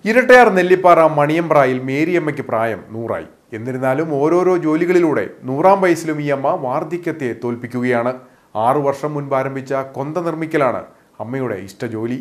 ഇരട്ടയാർ നെല്ലിപ്പാറ മണിയമ്പ്രായിൽ മേരിയമ്മയ്ക്ക് പ്രായം നൂറായി എന്നിരുന്നാലും ഓരോരോ ജോലികളിലൂടെ നൂറാം വയസ്സിലും ഈ അമ്മ വാർദ്ധക്യത്തെ തോൽപ്പിക്കുകയാണ് ആറു വർഷം മുൻപ് ആരംഭിച്ച കൊന്ത നിർമ്മിക്കലാണ് അമ്മയുടെ ഇഷ്ടജോലി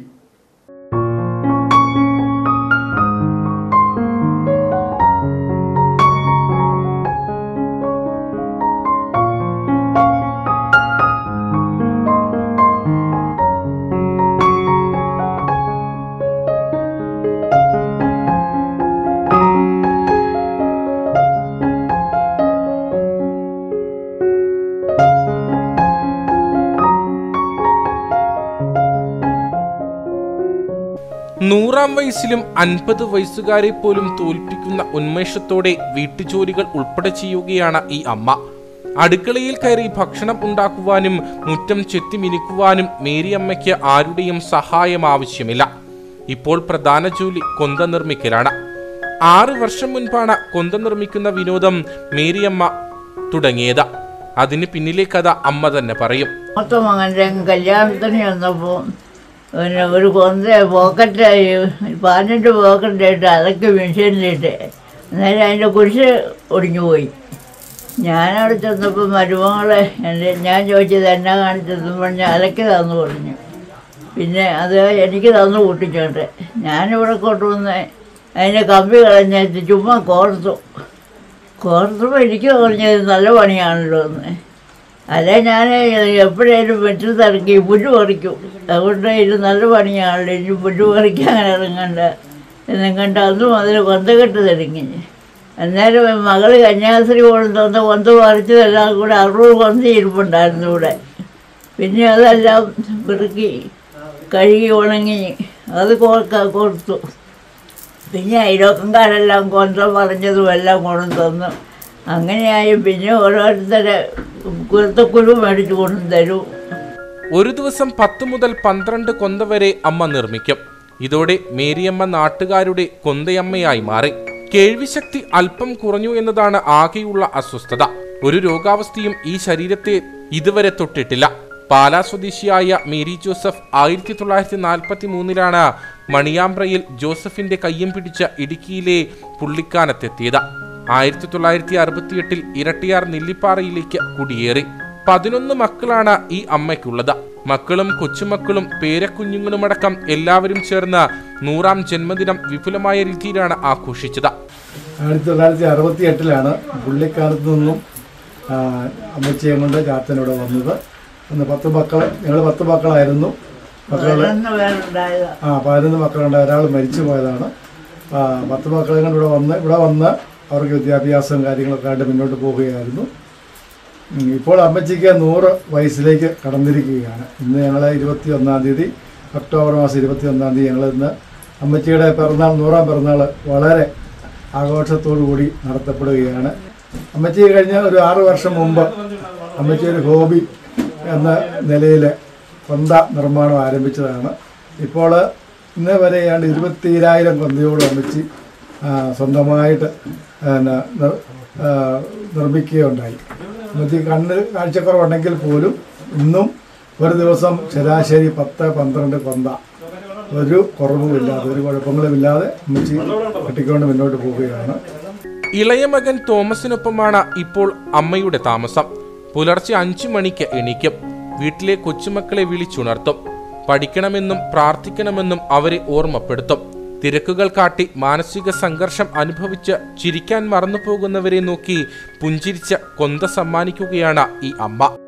നൂറാം വയസ്സിലും അൻപത് വയസ്സുകാരെ പോലും തോൽപ്പിക്കുന്ന ഉന്മേഷത്തോടെ വീട്ടുജോലികൾ ഉൾപ്പെടെ ചെയ്യുകയാണ് ഈ അമ്മ അടുക്കളയിൽ കയറി ഭക്ഷണം ഉണ്ടാക്കുവാനും മുറ്റം ചെത്തിമിനുക്കുവാനും മേരിയമ്മയ്ക്ക് ആരുടെയും സഹായം ആവശ്യമില്ല ഇപ്പോൾ പ്രധാന ജോലി കൊന്ത നിർമ്മിക്കലാണ് ആറ് വർഷം മുൻപാണ് കൊന്ത നിർമ്മിക്കുന്ന വിനോദം മേരിയമ്മ തുടങ്ങിയത് അതിന് പിന്നിലെ കഥ അമ്മ തന്നെ പറയും മൂത്ത മകൻ്റെ കല്യാണത്തിന് ചെന്നപ്പോൾ പിന്നെ ഒരു കൊന്ത പോക്കറ്റ് പതിനെട്ട് പോക്കറ്റ് ഇട്ട് അതൊക്കെ മെഷീനിലിട്ട് അന്നേരം അതിൻ്റെ കുരിശ് ഒടിഞ്ഞു പോയി ഞാനവിടെ ചെന്നപ്പോൾ മരുമകളെ എൻ്റെ ഞാൻ ചോദിച്ചത് എന്നാ കാണിച്ചതെന്ന് പറഞ്ഞ് അലക്കി തന്നു പറഞ്ഞു പിന്നെ അത് എനിക്ക് തന്നു കൂട്ടിച്ചോണ്ട് ഞാനിവിടെ കൊണ്ടുവന്ന് അതിൻ്റെ കമ്പി കളഞ്ഞിട്ട് ചുമ്മാ കോർത്തു കോർത്തപ്പോൾ എനിക്ക് പറഞ്ഞത് നല്ല പണിയാണല്ലോ എന്ന് അല്ലെ ഞാൻ എപ്പോഴേലും വെട്ടി തിറക്കി പുല്ല് പറിക്കും അതുകൊണ്ട് ഇത് നല്ല പണിയാണല്ലോ ഇനി പുല്ല് പറിക്കാൻ ഇറങ്ങണ്ട എന്നും കണ്ട് അന്ന് മുതൽ കൊന്തകെട്ട് തിരങ്ങി അന്നേരം മകള് കന്യാസ്ത്രീ കൊണ്ട് തന്ന കൊന്ത പറിച്ചതെല്ലാം കൂടെ അറുപത് കൊന്ത ഇരിപ്പുണ്ടായിരുന്നു ഇവിടെ പിന്നെ അതെല്ലാം പെറുക്കി കഴുകി ഉണങ്ങി അത് കോർക്ക കൊടുത്തു പിന്നെ അയലോക്കംകാരെല്ലാം കൊന്ത പറഞ്ഞതും എല്ലാം കൊണ്ടു തന്നു അങ്ങനെയായി പിന്നെ ഓരോരുത്തരെ കുരുത്തക്കുരു മേടിച്ചു കൊണ്ടു തരും ഒരു ദിവസം പത്ത് മുതൽ പന്ത്രണ്ട് കൊന്ത വരെ അമ്മ നിർമ്മിക്കും ഇതോടെ മേരിയമ്മ നാട്ടുകാരുടെ കൊന്തയമ്മയായി മാറി കേൾവിശക്തി അല്പം കുറഞ്ഞു എന്നതാണ് ആകെയുള്ള അസ്വസ്ഥത ഒരു രോഗാവസ്ഥയും ഈ ശരീരത്തെ ഇതുവരെ തൊട്ടിട്ടില്ല പാലാ സ്വദേശിയായ മേരി ജോസഫ് ആയിരത്തി തൊള്ളായിരത്തി നാൽപ്പത്തി മൂന്നിലാണ് മണിയാമ്പ്രയിൽ ജോസഫിന്റെ കയ്യം പിടിച്ച ഇടുക്കിയിലെ പുള്ളിക്കാനത്തെത്തിയത് ആയിരത്തി തൊള്ളായിരത്തി അറുപത്തിയെട്ടിൽ ഇരട്ടിയാർ നെല്ലിപ്പാറയിലേക്ക് കുടിയേറി പതിനൊന്ന് മക്കളാണ് ഈ അമ്മയ്ക്കുള്ളത് മക്കളും കൊച്ചുമക്കളും പേരക്കുഞ്ഞുങ്ങളുമടക്കം എല്ലാവരും ചേർന്ന് നൂറാം ജന്മദിനം വിപുലമായ രീതിയിലാണ് ആഘോഷിച്ചത് ആയിരത്തി തൊള്ളായിരത്തി അറുപത്തി എട്ടിലാണ് പുള്ളിക്കാലത്ത് നിന്നും ആ, അമ്മച്ചിയും കൊണ്ട് ചാത്തനിവിടെ വന്നത് അന്ന് പത്ത് മക്കൾ ഞങ്ങൾ പത്ത് മക്കളായിരുന്നു മക്കളുടെ പതിനൊന്ന് പേരുണ്ടായതാ ആ പതിനൊന്ന് മക്കളുണ്ട് ഒരാൾ മരിച്ചു പോയതാണ് ആ, പത്ത് മക്കളെ കൊണ്ട് ഇവിടെ വന്ന് ഇവിടെ വന്ന് അവർക്ക് വിദ്യാഭ്യാസവും കാര്യങ്ങളൊക്കെ ആയിട്ട് മുന്നോട്ട് പോവുകയായിരുന്നു ഉം, ഇപ്പോൾ അമ്മച്ചിക്ക് നൂറ് വയസ്സിലേക്ക് കടന്നിരിക്കുകയാണ് ഇന്ന് ഞങ്ങൾ ഇരുപത്തി ഒന്നാം തീയതി ഒക്ടോബർ മാസം ഇരുപത്തി ഒന്നാം തീയതി ഞങ്ങൾ ഇന്ന് അമ്മച്ചിയുടെ പിറന്നാൾ നൂറാം പിറന്നാൾ വളരെ ആഘോഷത്തോടു കൂടി നടത്തപ്പെടുകയാണ് അമ്മച്ചി കഴിഞ്ഞ ഒരു ആറ് വർഷം മുമ്പ് അമ്മച്ചി ഒരു ഹോബി എന്ന നിലയിൽ കൊന്ത നിർമ്മാണം ആരംഭിച്ചതാണ് ഇപ്പോൾ ഇന്ന് വരെ ഏതാണ്ട് ഇരുപത്തിരായിരം കൊന്തയോട് അമ്മച്ചി ആ, സ്വന്തമായിട്ട് പിന്നെ നിർ- ആ, നിർമ്മിക്കുകയുണ്ടായി അമ്മച്ചി കണ്ണ് കാഴ്ചക്കുറവുണ്ടെങ്കിൽ പോലും ഇന്നും ഒരു ദിവസം ശരാശരി പത്ത് പന്ത്രണ്ട് കൊന്ത ഒരു കുറവുമില്ലാതെ ഒരു കുഴപ്പങ്ങളുമില്ലാതെ അമ്മച്ചി കെട്ടിക്കൊണ്ട് മുന്നോട്ട് പോവുകയാണ് ഇളയ മകൻ തോമസിനൊപ്പമാണ് ഇപ്പോൾ അമ്മയുടെ താമസം പുലർച്ചെ അഞ്ചു മണിക്ക് എണീക്കും വീട്ടിലെ കൊച്ചുമക്കളെ വിളിച്ചുണർത്തും പഠിക്കണമെന്നും പ്രാർത്ഥിക്കണമെന്നും അവരെ ഓർമ്മപ്പെടുത്തും തിരക്കുകൾ കാട്ടി മാനസിക സംഘർഷം അനുഭവിച്ച് ചിരിക്കാൻ മറന്നു പോകുന്നവരെ നോക്കി പുഞ്ചിരിച്ച് കൊന്ത സമ്മാനിക്കുകയാണ് ഈ അമ്മ